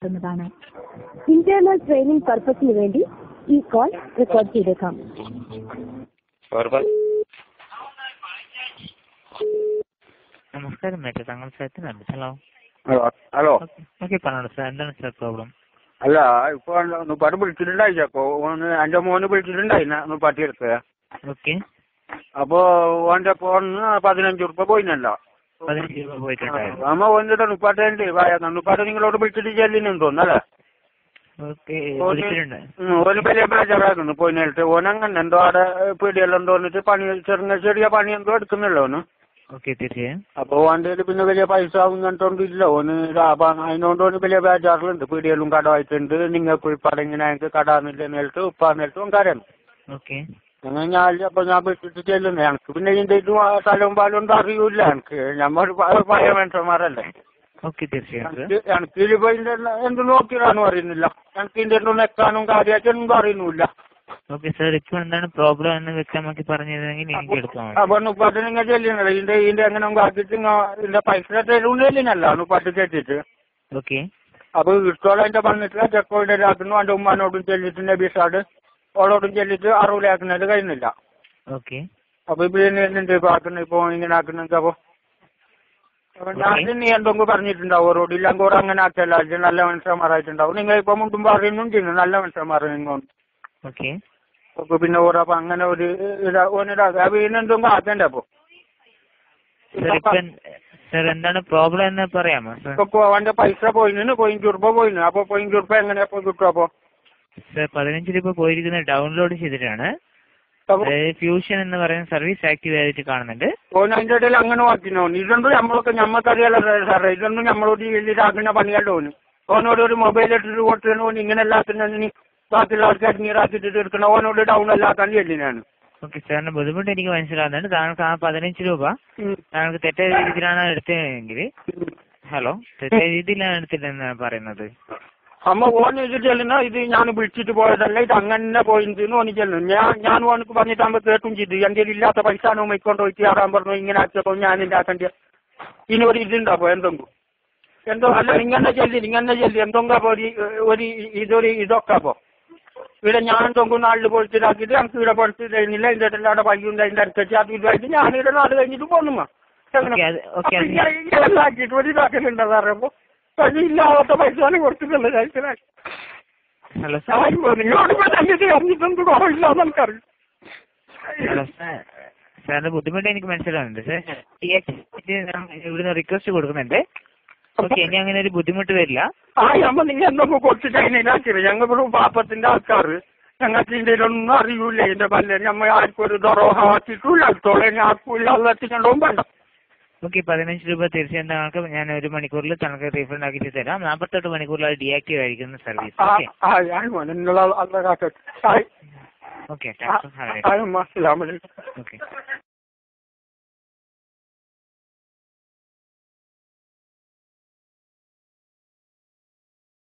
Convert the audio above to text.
ാണ് internal training പർപ്പസിന് വേണ്ടി ഈ കോൾ റെക്കോർഡ് ചെയ്തേക്കാം നമസ്കാരം മേറ്റ താങ്കൾ സത്യനാണ് ഹലോ ഹലോ ഹലോ ഓക്കെ പറഞ്ഞോളൂ സാർ എന്താണ് സാർ പ്രോബ്ലം അല്ല ഇപ്പൊ നുപ്പാട്ട് വിളിച്ചിട്ടുണ്ടായി ചക്കോ ഓന് എന്റെ മോന് വിളിച്ചിട്ടുണ്ടായി നുപ്പാട്ടി എടുത്ത് ഓക്കെ അപ്പൊ ഓന്റെ ഫോണിന് പതിനഞ്ച് ഉറുപ്പ പോയിനല്ല പതിനഞ്ച് രൂപ പോയിട്ടുണ്ടായിരുന്നു അമ്മ ഓൻ്റെ നുപ്പാട്ടുണ്ട് നുപ്പാട്ട് നിങ്ങളോട് വിളിച്ചിട്ട് ചെല്ലിനെന്ന് തോന്നല്ലേ ഓക്കെ ഓന് വിളിച്ചിട്ടുണ്ട് ഉം, ഓന് വലിയ ബേജാറായിരുന്നു പോയിനിട്ട് ഓൻ അങ്ങനെ എന്തോ അവിടെ പീടിയെല്ലാം തോന്നിട്ട് പണി ചെറിയ ചെറിയ പണി എന്തോ എടുക്കുന്നുള്ളൂ ഓന് ഓക്കെ തീർച്ചയായും അപ്പൊ ഓൻ്റെ കയ്യില് പിന്നെ വലിയ പൈസ ഇങ്ങനത്തൊന്നും ഓന് ലാഭം അതിനോണ്ട് ഓന് വലിയ ബേജാറിലുണ്ട് പീടിയലും കടമായിട്ടുണ്ട് നിങ്ങൾക്ക് ഇപ്പം ഇങ്ങനെ എനിക്ക് കടാന്നില്ല നേരിട്ട് ഉപ്പാന്നിട്ട് ഓൻകാരാണ് ഓക്കെ അങ്ങനെ ഞാൻ അപ്പൊ ഞാൻ വിട്ടിട്ട് ചെല്ലുന്നു എനിക്ക് പിന്നെ ഇതിന്റെ ഇതും ആ സ്ഥലവും പാലും ഒന്നും അറിയൂല എനിക്ക് നമ്മൾ പഴയ മനുഷ്യന്മാരല്ലേ ഓക്കെ തീർച്ചയായും സാർ എനിക്ക് എനിക്ക് ഇതിപ്പോ ഇതിന്റെ എന്ത് നോക്കിയതാണെന്ന് പറയുന്നില്ല എനിക്ക് ഇതിന്റെ ഒന്നും നെക്കാനും കാര്യമായിട്ടൊന്നും അറിയുന്നില്ല ഓക്കെ സാർ ഇപ്പോൾ എന്താണ് പ്രോബ്ലം എന്ന് വ്യക്തമാക്കി പറഞ്ഞിരുന്നെങ്കിൽ എനിക്ക് എടുക്കാം അപ്പൊ നുപ്പാട്ട് നിങ്ങൾ ചെല്ലുന്നില്ല ഇതിന്റെ ഇതിന്റെ എങ്ങനെ ആക്കിയിട്ട് ഇങ്ങ ഇതിന്റെ പൈസ തരുന്നില്ല നുപ്പാട്ട് കേട്ടിട്ട് ഓക്കെ അപ്പൊ ഇഷ്ടോളം എന്റെ വന്നിട്ടില്ല ചെക്കോയുടെ ആക്കുന്നു എന്റെ ഉമ്മാനോടും ചെല്ലിട്ട് നബീസാട് ഓളോടും ചെല്ലിട്ട് അറുപതാക്കുന്നത് കഴിയുന്നില്ല ഓക്കെ അപ്പൊ പിന്നെ എന്തുണ്ട് ഇപ്പൊ ആക്കുന്നത് ഇപ്പൊ ഇങ്ങനെ ആക്കുന്നെങ്കിൽ അപ്പൊ അപ്പൊ ഞാൻ നീ എന്തെങ്കിലും പറഞ്ഞിട്ടുണ്ടാവും ഓരോട് ഇല്ലെങ്കിൽ ഓരോ അങ്ങനെ ആക്കിയല്ല ഇത് നല്ല മനുഷ്യന്മാരായിട്ടുണ്ടാവും നിങ്ങൾ ഇപ്പൊ മുണ്ടും പറയുന്നുണ്ട് ഇന്ന് നല്ല മനുഷ്യന്മാർ നിങ്ങൾ ഓക്കെ അപ്പൊ പിന്നെ ഓരോ അപ്പൊ അങ്ങനെ ഒരു ഇതാ ഓനിതാക്കുക അപ്പൊ ഇതിനെന്തെങ്കിലും ആക്കണ്ടേ അപ്പൊ സാർ ഇപ്പം സാർ എന്താണ് പ്രോബ്ലം എന്ന് പറയാമോ സാർ ഇപ്പൊ അവന്റെ പൈസ പോയിന് പോയിന്റ് ഉറുപ്പ പോയിന് അപ്പൊ പോയിന്റ് ഉറുപ്പ എങ്ങനെയാ ഇപ്പൊ കിട്ടും അപ്പൊ സാർ പതിനഞ്ച് രൂപ പോയിരിക്കുന്നത് ഡൗൺലോഡ് ചെയ്തിട്ടാണ് അപ്പൊ അതായത് ഫ്യൂഷൻ എന്ന് പറയുന്ന സർവീസ് ആക്റ്റീവ് ആയിട്ട് കാണുന്നുണ്ട് ഓൻ അതിന്റെ ഇടയിൽ അങ്ങനെ വാക്കിനോ ഇതൊന്നും നമ്മളൊക്കെ ഞമ്മക്കറിയാലോ സാറേ ഇതൊന്നും നമ്മളോട് ഇതാക്കുന്ന പണിയല്ലോ ഓന് ഓനോട് ഒരു മൊബൈൽ ഇട്ടിട്ട് കൊടുത്തതിന് ഓൻ ഇങ്ങനെ എല്ലാത്തിനും ബാക്കിയുള്ള ആൾക്കാർ നീറാക്കിട്ട് എടുക്കണം ഓനോട് ഡൗൺ അല്ലാക്കാൻ ചെല്ലിനാണ് ഓക്കെ സാറിന്റെ ബുദ്ധിമുട്ട് എനിക്ക് മനസ്സിലാകുന്നുണ്ട് താങ്കൾക്ക് ആ പതിനഞ്ച് രൂപ താങ്കൾക്ക് തെറ്റായ രീതിയിലാണ് എടുത്തതെങ്കിൽ ഹലോ തെറ്റായ രീതിയിലാണ് എടുത്തില്ലെന്നാണ് പറയുന്നത് അമ്മ ഓൻ ഇത് ചെല്ലുന്ന ഇത് ഞാൻ വിളിച്ചിട്ട് പോയതല്ല ഇത് അങ്ങനെ പോയിന്ന് ഓന് ചെല്ലുന്നു ഞാൻ ഞാൻ ഓനക്ക് പറഞ്ഞിട്ടാകുമ്പോ കേട്ടും ചെയ്തു എന്റെ ഇല്ലാത്ത പൈസ ആണ് ഉമ്മയ്ക്കൊണ്ട് പോയിട്ട് ആറാൻ പറഞ്ഞു ഇങ്ങനെ ആക്കിയപ്പോ ഞാൻ എന്റെ ആക്കണ്ട ഇനി ഒരു ഇതുണ്ടാവോ എന്തെങ്കിലും എന്തോ അല്ല നിങ്ങനെ ചെല്ലി നിങ്ങനെ ചെല്ലി എന്തൊക്കെ അപ്പൊ ഒരു ഒരു ഇതൊരു ഇതൊക്കെ അപ്പോ ഇവിടെ ഞാൻ എന്തെങ്കിലും നാളിൽ പൊളിച്ചിട്ടാക്കിയിട്ട് എനിക്ക് ഇവിടെ പൊളിച്ച് കഴിഞ്ഞില്ല ഇതിന്റെ ഇടയിൽ അവിടെ പയ്യുണ്ട് അതിന്റെ അടുത്തേക്ക് അത് ഇതായിട്ട് ഞാൻ ഇവിടെ നാട് കഴിഞ്ഞിട്ട് പോന്നു ഓക്കെ അത് ഓക്കെ അത് ആക്കിയിട്ട് ഒരു ഇതാക്കലുണ്ടോ സാറേ അപ്പൊ ഇല്ലാത്ത പൈസ കൊടുത്തിട്ടുള്ളത് കഴിച്ചിലാക്കി ഹലോ സാർ നിങ്ങളോട് പറഞ്ഞിട്ട് അറിഞ്ഞിട്ടുണ്ട് കുറവില്ലാന്ന് നമുക്കറിയാം ഹലോ സാർ സാറിന്റെ ബുദ്ധിമുട്ട് എനിക്ക് മനസ്സിലാവുന്നുണ്ട് സാർ ഇവിടുന്ന് റിക്വസ്റ്റ് കൊടുക്കുന്നുണ്ട് ഓക്കെ ഇനി അങ്ങനെ ഒരു ബുദ്ധിമുട്ട് വരില്ല ആ അമ്മ നിങ്ങൾ എന്തൊക്കെ കൊടുത്തിട്ട് അതിനാക്കിയത് ഞങ്ങൾ ഒരു പാപ്പത്തിന്റെ ആൾക്കാർ ഞങ്ങൾക്ക് ഇതിന്റെ ഒന്നും അറിയൂല ഇതിന്റെ പല്ല് നമ്മ ആർക്കും ഒരു ദൊറോഹാക്കിയിട്ടില്ല അടുത്തോളം ആർക്കും അള്ളത്തിനുണ്ടാവും വേണ്ട ഓക്കെ പതിനഞ്ച് രൂപ തീർച്ചയായും താങ്കൾക്ക് ഞാൻ ഒരു മണിക്കൂറിൽ താങ്കൾക്ക് റീഫണ്ട് ആക്കിയിട്ട് തരാം നാൽപ്പത്തെട്ട് മണിക്കൂറിൽ അത് ഡീആക്റ്റീവ് ആയിരിക്കുന്ന സർവീസ് ആ ഓക്കെ ആ ഞാൻ മോനെ നിങ്ങൾ അള്ള കാക്കട്ടെ ഓക്കെ താങ്ക്സ് ഹാവ് ആ അമ്മ അസ്സലാമലൈക്കും ഓക്കെ